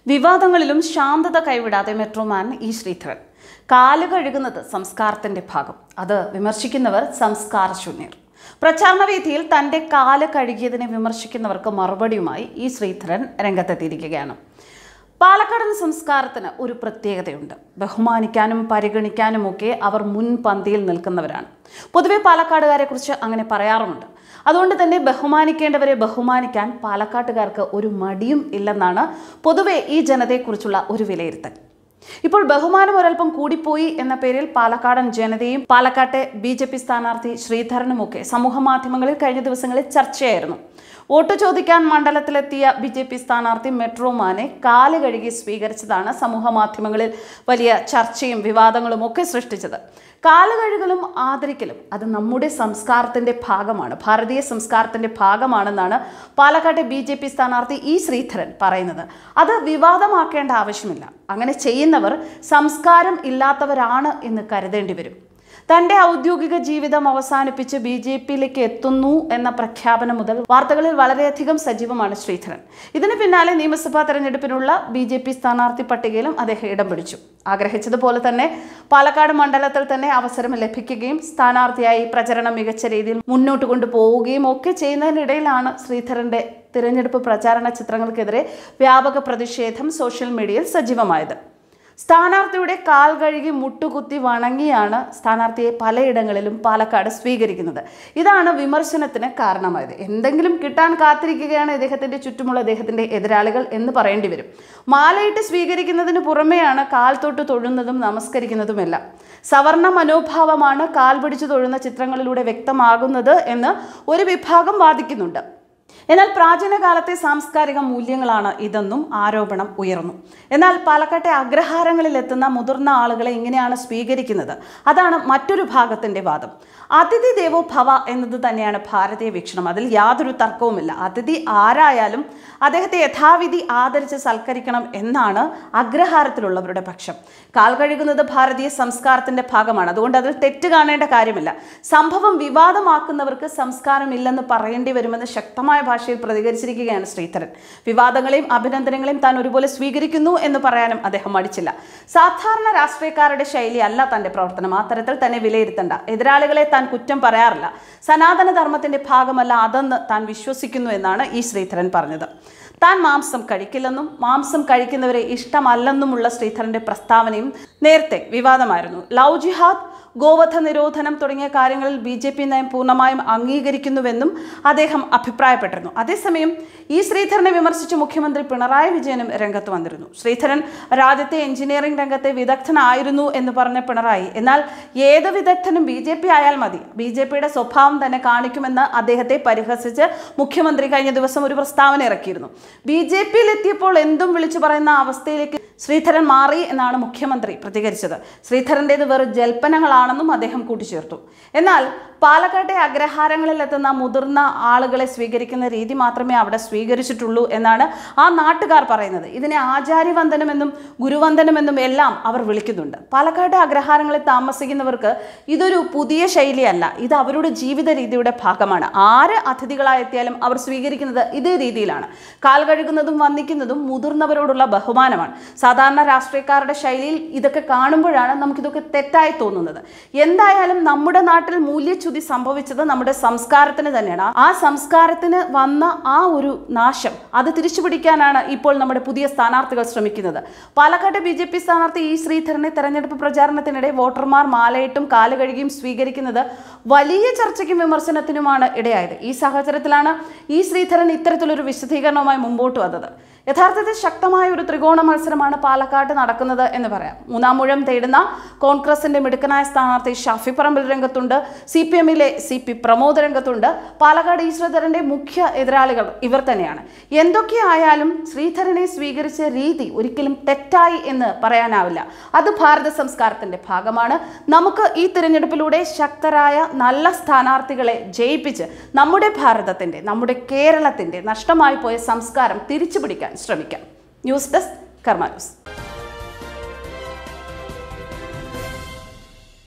വിവാദങ്ങളിലും ശാന്തത കൈവിടാതെ metro man E Sreedharan കാല് കഴുകുന്നത് സംസ്കാരത്തിന്റെ ഭാഗം അത് വിമർശിക്കുന്നവർ സംസ്കാരശൂന്യർ പ്രചാരണ വേദിയിൽ തന്റെ കാല് കഴുകിയതിനെ വിമർശിക്കുന്നവർക്ക് മറുപടിയുമായി ഇ ശ്രീധരൻ രംഗത്തെത്തിയിരിക്കുകയാണ് പാലക്കാടൻ സംസ്കാരത്തിന് ഒരു പ്രത്യേകതയുണ്ട് ബഹുമാനിക്കാനും പരിഗണിക്കാനുമൊക്കെ അവർ മുൻപന്തിയിൽ നിൽക്കുന്നവരാണ് പൊതുവെ പാലക്കാടുകാരെ കുറിച്ച് അങ്ങനെ പറയാറുമുണ്ട് അതുകൊണ്ട് തന്നെ ബഹുമാനിക്കേണ്ടവരെ ബഹുമാനിക്കാൻ പാലക്കാട്ടുകാർക്ക് ഒരു മടിയും ഇല്ലെന്നാണ് പൊതുവെ ഈ ജനതയെക്കുറിച്ചുള്ള ഒരു വിലയിരുത്തൽ ഇപ്പോൾ ബഹുമാനം ഒരൽപ്പം കൂടിപ്പോയി എന്ന പേരിൽ പാലക്കാടൻ ജനതയും പാലക്കാട്ടെ ബി ജെ പി സ്ഥാനാർത്ഥി ശ്രീധരനുമൊക്കെ സമൂഹ മാധ്യമങ്ങളിൽ കഴിഞ്ഞ ദിവസങ്ങളിൽ ചർച്ചയായിരുന്നു വോട്ട് ചോദിക്കാൻ മണ്ഡലത്തിലെത്തിയ ബി ജെ പി സ്ഥാനാർത്ഥി മെട്രോമാനെ കാല് കഴുകി സ്വീകരിച്ചതാണ് സമൂഹ മാധ്യമങ്ങളിൽ വലിയ ചർച്ചയും വിവാദങ്ങളും ഒക്കെ സൃഷ്ടിച്ചത് കാല് കഴുകലും ആദരിക്കലും അത് നമ്മുടെ സംസ്കാരത്തിന്റെ ഭാഗമാണ് ഭാരതീയ സംസ്കാരത്തിന്റെ ഭാഗമാണെന്നാണ് പാലക്കാട്ടെ ബി ജെ പി സ്ഥാനാർത്ഥി ഇ ശ്രീധരൻ പറയുന്നത് അത് വിവാദമാക്കേണ്ട ആവശ്യമില്ല അങ്ങനെ ചെയ്യുന്നവർ സംസ്കാരം ഇല്ലാത്തവരാണ് എന്ന് കരുതേണ്ടി വരും തന്റെ ഔദ്യോഗിക ജീവിതം അവസാനിപ്പിച്ച് ബി ജെ പിയിലേക്ക് എത്തുന്നു എന്ന പ്രഖ്യാപനം മുതൽ വാർത്തകളിൽ വളരെയധികം സജീവമാണ് ശ്രീധരൻ ഇതിന് പിന്നാലെ നിയമസഭാ തെരഞ്ഞെടുപ്പിനുള്ള ബി ജെ പി സ്ഥാനാർത്ഥി പട്ടികയിലും അദ്ദേഹം ഇടം പിടിച്ചു ആഗ്രഹിച്ചതുപോലെ തന്നെ പാലക്കാട് മണ്ഡലത്തിൽ തന്നെ അവസരം ലഭിക്കുകയും സ്ഥാനാർത്ഥിയായി പ്രചരണം മികച്ച രീതിയിൽ മുന്നോട്ട് കൊണ്ടുപോവുകയും ഒക്കെ ചെയ്യുന്നതിനിടയിലാണ് ശ്രീധരന്റെ തിരഞ്ഞെടുപ്പ് പ്രചാരണ ചിത്രങ്ങൾക്കെതിരെ വ്യാപക പ്രതിഷേധം സോഷ്യൽ മീഡിയയിൽ സജീവമായത് സ്ഥാനാർത്ഥിയുടെ കാൽ കഴുകി മുട്ടുകുത്തി വണങ്ങിയാണ് സ്ഥാനാർത്ഥിയെ പലയിടങ്ങളിലും പാലക്കാട് സ്വീകരിക്കുന്നത് ഇതാണ് വിമർശനത്തിന് കാരണമായത് എന്തെങ്കിലും കിട്ടാൻ കാത്തിരിക്കുകയാണ് ഇദ്ദേഹത്തിന്റെ ചുറ്റുമുള്ള ഇദ്ദേഹത്തിന്റെ എതിരാളികൾ എന്ന് പറയേണ്ടി വരും മാലയിട്ട് സ്വീകരിക്കുന്നതിന് പുറമെയാണ് കാൽ തൊട്ട് തൊഴുന്നതും നമസ്കരിക്കുന്നതുമെല്ലാം സവർണ മനോഭാവമാണ് കാൽ പിടിച്ചു തൊഴുന്ന ചിത്രങ്ങളിലൂടെ വ്യക്തമാകുന്നത് എന്ന് ഒരു വിഭാഗം വാദിക്കുന്നുണ്ട് എന്നാൽ പ്രാചീന കാലത്തെ സാംസ്കാരിക മൂല്യങ്ങളാണ് ഇതെന്നും ആരോപണം ഉയർന്നു എന്നാൽ പാലക്കാട്ടെ അഗ്രഹാരങ്ങളിൽ എത്തുന്ന മുതിർന്ന ആളുകളെ ഇങ്ങനെയാണ് സ്വീകരിക്കുന്നത് അതാണ് മറ്റൊരു ഭാഗത്തിന്റെ വാദം അതിഥി ദേവോ ഭവ എന്നത് തന്നെയാണ് ഭാരതീയ വീക്ഷണം അതിൽ യാതൊരു തർക്കവുമില്ല അതിഥി ആരായാലും അദ്ദേഹത്തെ യഥാവിധി ആദരിച്ച് സൽക്കരിക്കണം എന്നാണ് അഗ്രഹാരത്തിലുള്ളവരുടെ പക്ഷം കാൽ കഴുകുന്നത് ഭാരതീയ സംസ്കാരത്തിന്റെ ഭാഗമാണ് അതുകൊണ്ട് അതിൽ തെറ്റ് കാണേണ്ട കാര്യമില്ല സംഭവം വിവാദമാക്കുന്നവർക്ക് സംസ്കാരമില്ലെന്ന് പറയേണ്ടി വരുമെന്ന് ശക്തമായ ഭാഷയിൽ പ്രതികരിച്ചിരിക്കുകയാണ് ശ്രീധരൻ വിവാദങ്ങളെയും അഭിനന്ദനങ്ങളെയും താൻ ഒരുപോലെ സ്വീകരിക്കുന്നു എന്ന് പറയാനും അദ്ദേഹം മടിച്ചില്ല സാധാരണ രാഷ്ട്രീയക്കാരുടെ ശൈലി അല്ല തന്റെ പ്രവർത്തനം ആ തരത്തിൽ തന്നെ വിലയിരുത്തണ്ട എതിരാളികളെ താൻ കുറ്റം പറയാറില്ല സനാതന ധർമ്മത്തിന്റെ ഭാഗമല്ല അതെന്ന് താൻ വിശ്വസിക്കുന്നു എന്നാണ് ഈ ശ്രീധരൻ പറഞ്ഞത് താൻ മാംസം കഴിക്കില്ലെന്നും മാംസം കഴിക്കുന്നവരെ ഇഷ്ടമല്ലെന്നുമുള്ള ശ്രീധരന്റെ പ്രസ്താവനയും നേരത്തെ വിവാദമായിരുന്നു ലവ് ജിഹാദ് ഗോവധ നിരോധനം തുടങ്ങിയ കാര്യങ്ങളിൽ ബി ജെ പി നയം പൂർണ്ണമായും അംഗീകരിക്കുന്നുവെന്നും അദ്ദേഹം അഭിപ്രായപ്പെട്ടിരുന്നു അതേസമയം ഈ ശ്രീധരനെ വിമർശിച്ച് മുഖ്യമന്ത്രി പിണറായി വിജയനും രംഗത്ത് വന്നിരുന്നു ശ്രീധരൻ രാജ്യത്തെ എഞ്ചിനീയറിംഗ് രംഗത്തെ വിദഗ്ധനായിരുന്നു എന്ന് പറഞ്ഞ പിണറായി എന്നാൽ ഏത് വിദഗ്ധനും ബി ജെ പി ആയാൽ മതി ബി ജെ പിയുടെ സ്വഭാവം തന്നെ കാണിക്കുമെന്ന് അദ്ദേഹത്തെ പരിഹസിച്ച് മുഖ്യമന്ത്രി കഴിഞ്ഞ ദിവസം ഒരു പ്രസ്താവന ഇറക്കിയിരുന്നു ബി ജെ പിയിൽ എത്തിയപ്പോൾ എന്തും വിളിച്ചു പറയുന്ന അവസ്ഥയിലേക്ക് ശ്രീധരൻ മാറി എന്നാണ് മുഖ്യമന്ത്രി പ്രതികരിച്ചത് ശ്രീധരൻ്റേത് വെറും ജൽപ്പനങ്ങളാണെന്നും അദ്ദേഹം കൂട്ടിച്ചേർത്തു എന്നാൽ പാലക്കാട്ടെ അഗ്രഹാരങ്ങളിൽ എത്തുന്ന മുതിർന്ന ആളുകളെ സ്വീകരിക്കുന്ന രീതി മാത്രമേ അവിടെ സ്വീകരിച്ചിട്ടുള്ളൂ എന്നാണ് ആ നാട്ടുകാർ പറയുന്നത് ഇതിനെ ആചാര്യവന്ദനമെന്നും ഗുരുവന്ദനമെന്നും എല്ലാം അവർ വിളിക്കുന്നുണ്ട് പാലക്കാട്ടെ അഗ്രഹാരങ്ങളിൽ താമസിക്കുന്നവർക്ക് ഇതൊരു പുതിയ ശൈലിയല്ല ഇത് അവരുടെ ജീവിത രീതിയുടെ ഭാഗമാണ് ആര് അതിഥികളായി എത്തിയാലും അവർ സ്വീകരിക്കുന്നത് ഇതേ രീതിയിലാണ് കാൽ കഴുകുന്നതും വന്ദിക്കുന്നതും മുതിർന്നവരോടുള്ള ബഹുമാനമാണ് സാധാരണ രാഷ്ട്രീയക്കാരുടെ ശൈലിയിൽ ഇതൊക്കെ കാണുമ്പോഴാണ് നമുക്കിതൊക്കെ തെറ്റായി തോന്നുന്നത് എന്തായാലും നമ്മുടെ നാട്ടിൽ മൂല്യച്യുതി സംഭവിച്ചത് നമ്മുടെ സംസ്കാരത്തിന് തന്നെയാണ് ആ സംസ്കാരത്തിന് വന്ന ആ ഒരു നാശം അത് തിരിച്ചു പിടിക്കാനാണ് ഇപ്പോൾ നമ്മുടെ പുതിയ സ്ഥാനാർത്ഥികൾ ശ്രമിക്കുന്നത് പാലക്കാട് ബി ജെ പി സ്ഥാനാർത്ഥി ഇ ശ്രീധരനെ തെരഞ്ഞെടുപ്പ് പ്രചാരണത്തിനിടെ വോട്ടർമാർ മാലയിട്ടും കാല് കഴുകിയും സ്വീകരിക്കുന്നത് വലിയ ചർച്ചയ്ക്കും വിമർശനത്തിനുമാണ് ഇടയായത് ഈ സാഹചര്യത്തിലാണ് ഇ ശ്രീധരൻ ഇത്തരത്തിലൊരു വിശദീകരണവുമായി മുമ്പോട്ട് വന്നത് യഥാർത്ഥത്തിൽ ശക്തമായ ഒരു ത്രികോണ മത്സരമാണ് പാലക്കാട് നടക്കുന്നത് എന്ന് പറയാം മൂന്നാം മുഴം തേടുന്ന കോൺഗ്രസിന്റെ മിടുക്കനായ സ്ഥാനാർത്ഥി ഷാഫി പറമ്പിൽ രംഗത്തുണ്ട് സി പി എമ്മിലെ സി പി പ്രമോദ് രംഗത്തുണ്ട് പാലക്കാട് ഈ ശ്രീധരന്റെ മുഖ്യ എതിരാളികൾ ഇവർ തന്നെയാണ് എന്തൊക്കെയായാലും ശ്രീധരനെ സ്വീകരിച്ച രീതി ഒരിക്കലും തെറ്റായി എന്ന് പറയാനാവില്ല അത് ഭാരത സംസ്കാരത്തിന്റെ ഭാഗമാണ് നമുക്ക് ഈ തിരഞ്ഞെടുപ്പിലൂടെ ശക്തരായ നല്ല സ്ഥാനാർത്ഥികളെ ജയിപ്പിച്ച് നമ്മുടെ ഭാരതത്തിന്റെ നമ്മുടെ കേരളത്തിന്റെ നഷ്ടമായി പോയ സംസ്കാരം തിരിച്ചു പിടിക്കാൻ ശ്രമിക്കാം ന്യൂസ് ഡെസ്ക് കർമ്മ ന്യൂസ്